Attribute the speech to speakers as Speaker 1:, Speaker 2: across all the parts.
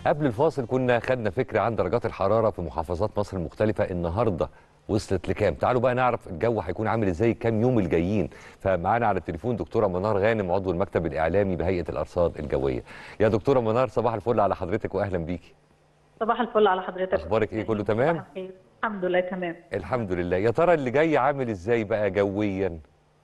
Speaker 1: قبل الفاصل كنا خدنا فكره عن درجات الحراره في محافظات مصر المختلفه النهارده وصلت لكام تعالوا بقى نعرف الجو هيكون عامل ازاي كام يوم الجايين فمعانا على التليفون دكتوره منار غانم عضو المكتب الاعلامي بهيئه الارصاد الجويه يا دكتوره منار صباح الفل على حضرتك واهلا بيكي
Speaker 2: صباح الفل على حضرتك
Speaker 1: اخبارك ايه كله تمام
Speaker 2: صباح الخير. الحمد لله تمام
Speaker 1: الحمد لله يا ترى اللي جاي عامل ازاي بقى جويا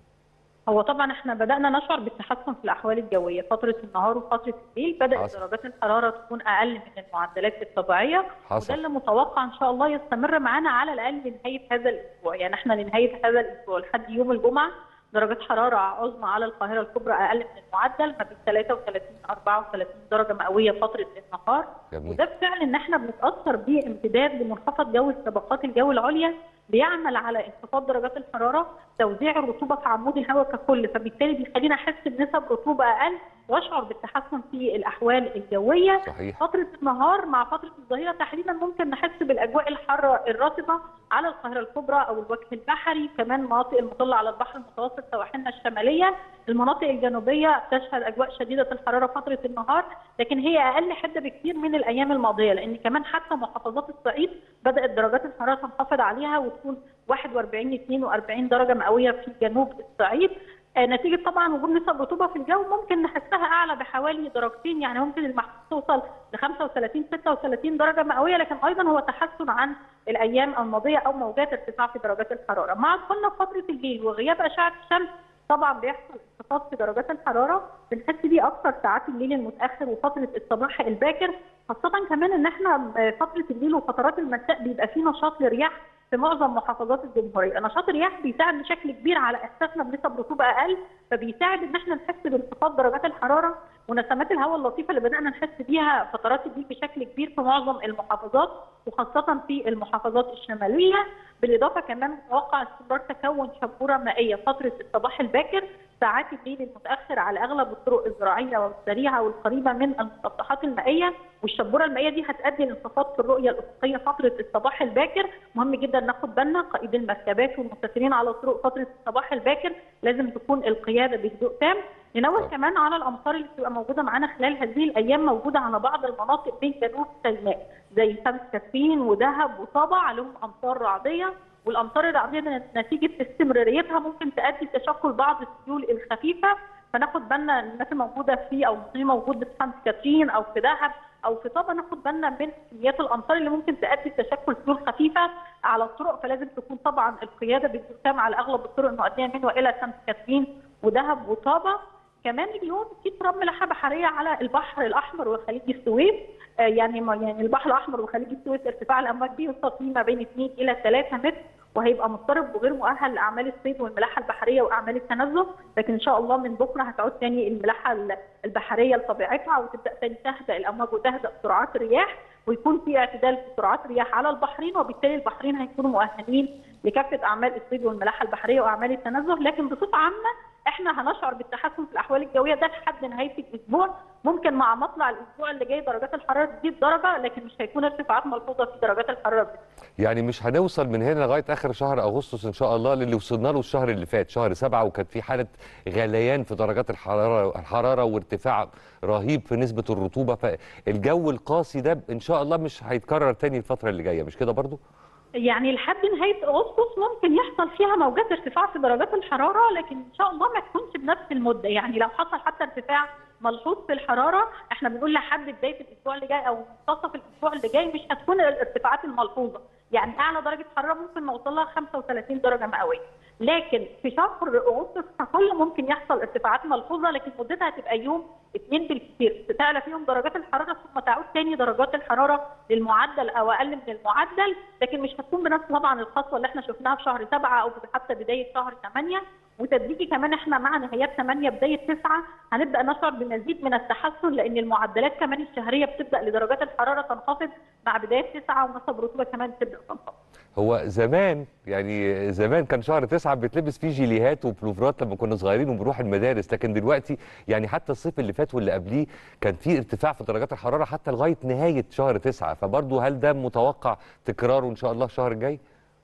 Speaker 2: هو طبعا احنا بدانا نشعر بالتحسن في الاحوال الجويه فتره النهار وفتره الليل بدات
Speaker 1: حصل.
Speaker 2: درجات الحراره تكون اقل من المعدلات الطبيعيه
Speaker 1: حصل.
Speaker 2: وده اللي متوقع ان شاء الله يستمر معانا على الاقل لنهايه هذا الاسبوع يعني احنا لنهايه هذا الاسبوع لحد يوم الجمعه درجات حراره عظمى على القاهره الكبرى اقل من المعدل ما بين 33 34 درجه مئويه فتره النهار
Speaker 1: جميل
Speaker 2: وده بفعل ان احنا بنتاثر بامتداد لمنخفض جو الطبقات الجو العليا بيعمل على انخفاض درجات الحراره توزيع الرطوبه في عمود الهواء ككل فبالتالي بيخلينا احس بنسب رطوبه اقل واشعر بالتحسن في الاحوال الجويه
Speaker 1: صحيح
Speaker 2: فتره النهار مع فتره الظهيره تحديدا ممكن نحس بالاجواء الحاره الرطبه على القاهره الكبرى او الوجه البحري كمان مناطق المطله على البحر المتوسط سواحلنا الشماليه المناطق الجنوبيه تشهد اجواء شديده الحراره فتره النهار لكن هي اقل حده بكثير من الايام الماضيه لان كمان حتى محافظات الصعيد بدات درجات الحراره تنخفض عليها وتكون 41 42 درجه مئويه في جنوب الصعيد آه، نتيجه طبعا وجود نسب رطوبه في الجو ممكن نحسها اعلى بحوالي درجتين يعني ممكن المحسوس توصل ل 35 36 درجه مئويه لكن ايضا هو تحسن عن الايام الماضيه او موجات ارتفاع في درجات الحراره مع دخولنا في فتره الليل وغياب اشعه الشمس طبعا بيحصل انخفاض في درجات الحراره بنحس بيه اكثر ساعات الليل المتاخر وفتره الصباح الباكر خاصه كمان ان احنا آه، فتره الليل وفترات المساء بيبقى فيه نشاط للرياح في معظم محافظات الجمهوريه، نشاط الرياح بيساعد بشكل كبير على احساسنا بنسب رطوبه اقل فبيساعد ان احنا نحس بانخفاض درجات الحراره ونسمات الهواء اللطيفه اللي بدانا نحس بيها فترات الليل بشكل كبير في معظم المحافظات وخاصه في المحافظات الشماليه، بالاضافه كمان متوقع استمرار تكون شبوره مائيه فتره الصباح الباكر ساعات الليل المتاخر على اغلب الطرق الزراعيه والسريعه والقريبه من المسطحات المائيه والشبوره المائيه دي هتؤدي لانخفاض في الرؤيه الافقيه فتره الصباح الباكر مهم جدا ناخد بالنا قائدي المركبات والمسافرين على الطرق فتره الصباح الباكر لازم تكون القياده بهدوء تام ننوه
Speaker 1: طبعا.
Speaker 2: كمان على الامطار اللي بتبقى موجوده معانا خلال هذه الايام موجوده على بعض المناطق من جنوب سيناء زي سانت كاترين ودهب وطابع عليهم امطار رعديه والامطار الرعديه دي نتيجه استمراريتها ممكن تؤدي لتشكل بعض السيول الخفيفه فناخد بالنا الناس الموجوده في او المصريين موجود في سانت كاترين او في دهب او في طابا ناخد بالنا من كميات الامطار اللي ممكن تؤدي لتشكل سيول خفيفه على الطرق فلازم تكون طبعا القياده بالجسام على اغلب الطرق المؤديه من والى سانت كاترين ودهب وطابا كمان اليوم في تراب ملاحه بحريه على البحر الاحمر وخليج السويس آه، يعني ما يعني البحر الاحمر وخليج السويس ارتفاع الامواج فيه يوصل فيه ما بين 2 الى 3 متر وهيبقى مضطرب وغير مؤهل لاعمال الصيد والملاحه البحريه واعمال التنزه لكن ان شاء الله من بكره هتعود تاني الملاحه ال- البحريه لطبيعتها وتبدا تاني تهدأ الامواج وتهدأ سرعات الرياح ويكون في اعتدال في سرعات الرياح على البحرين وبالتالي البحرين هيكونوا مؤهلين لكافه اعمال الصيد والملاحه البحريه واعمال التنزه لكن بصفه عامه احنا هنشعر بالتحسن في الاحوال الجويه ده لحد نهايه الاسبوع ممكن مع مطلع الاسبوع اللي جاي درجات الحراره تزيد درجه لكن مش هيكون ارتفاعات ملحوظه في درجات الحراره بس.
Speaker 1: يعني مش هنوصل من هنا لغايه اخر شهر اغسطس ان شاء الله للي وصلنا له الشهر اللي فات شهر سبعة وكانت في حاله غليان في درجات الحراره الحراره وارتفاع رهيب في نسبه الرطوبه فالجو القاسي ده ان شاء الله مش هيتكرر تاني الفتره اللي جايه مش كده برضو
Speaker 2: يعني لحد نهايه اغسطس ممكن يحصل فيها موجات ارتفاع في درجات الحراره لكن ان شاء الله ما تكونش بنفس المده يعني لو حصل حتى ارتفاع ملحوظ في الحراره احنا بنقول لحد بدايه الاسبوع اللي جاي او منتصف الاسبوع اللي جاي مش هتكون الارتفاعات الملحوظه يعني اعلى درجه حراره ممكن نوصل لها 35 درجه مئويه لكن في شهر اغسطس ككل ممكن يحصل ارتفاعات ملحوظه لكن مدتها هتبقى يوم اثنين بالكثير تعلى فيهم درجات الحراره ثم تعود تاني درجات الحراره للمعدل او اقل من المعدل لكن مش هتكون بنفس طبعا الخطوه اللي احنا شفناها في شهر سبعه او حتى بدايه شهر ثمانيه وتدريجي كمان احنا مع نهايات 8 بدايه 9 هنبدا نشعر بمزيد من التحسن لان المعدلات كمان الشهريه بتبدا لدرجات الحراره تنخفض مع بدايه 9 ونسب الرطوبه كمان تبدا تنخفض.
Speaker 1: هو زمان يعني زمان كان شهر تسعة بتلبس فيه جيليهات وبلوفرات لما كنا صغيرين وبنروح المدارس لكن دلوقتي يعني حتى الصيف اللي فات واللي قبليه كان في ارتفاع في درجات الحراره حتى لغايه نهايه شهر تسعة فبرضه هل ده متوقع تكراره ان شاء الله الشهر الجاي؟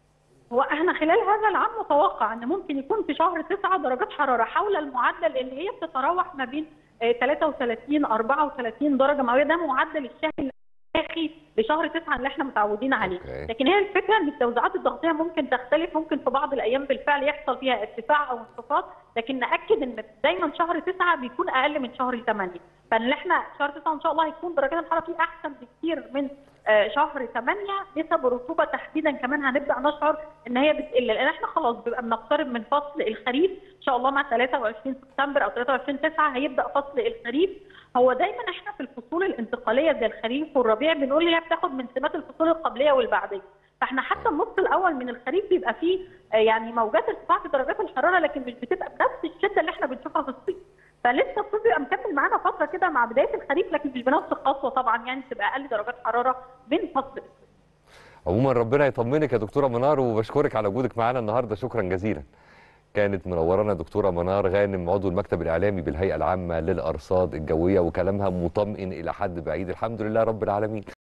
Speaker 2: هو احنا خلال هذا العام متوقع ان ممكن يكون في شهر 9 درجات حراره حول المعدل اللي هي بتتراوح ما بين آه، 33 34 درجه مئويه ده معدل الشهر اخي لشهر تسعه اللي احنا متعودين عليه
Speaker 1: أوكي.
Speaker 2: لكن هي الفكره ان التوزيعات الضغطيه ممكن تختلف ممكن في بعض الايام بالفعل يحصل فيها ارتفاع او انخفاض لكن ناكد ان دايما شهر تسعه بيكون اقل من شهر ثمانيه فان احنا شهر تسعه ان شاء الله هيكون درجات الحراره فيه احسن بكتير من آه، شهر 8 نسب الرطوبه تحديدا كمان هنبدا نشعر ان هي بتقل لان احنا خلاص بيبقى بنقترب من فصل الخريف ان شاء الله مع 23 سبتمبر او 23 9 هيبدا فصل الخريف هو دايما احنا في الفصول الانتقاليه زي الخريف والربيع بنقول هي بتاخد من سمات الفصول القبليه والبعديه فاحنا حتى النص الاول من الخريف بيبقى فيه آه، يعني موجات ارتفاع في درجات الحراره لكن مش بتبقى بنفس الشده اللي احنا بنشوفها في الصيف فلسه الصيف بيبقى مكمل معانا فتره كده مع بدايه الخريف لكن مش بنفس القسوه طبعا يعني بتبقى اقل درجات حراره من فصل الصيف
Speaker 1: عموما ربنا يطمنك يا دكتوره منار وبشكرك على وجودك معانا النهارده شكرا جزيلا كانت منورانا دكتوره منار غانم عضو المكتب الاعلامي بالهيئه العامه للارصاد الجويه وكلامها مطمئن الى حد بعيد الحمد لله رب العالمين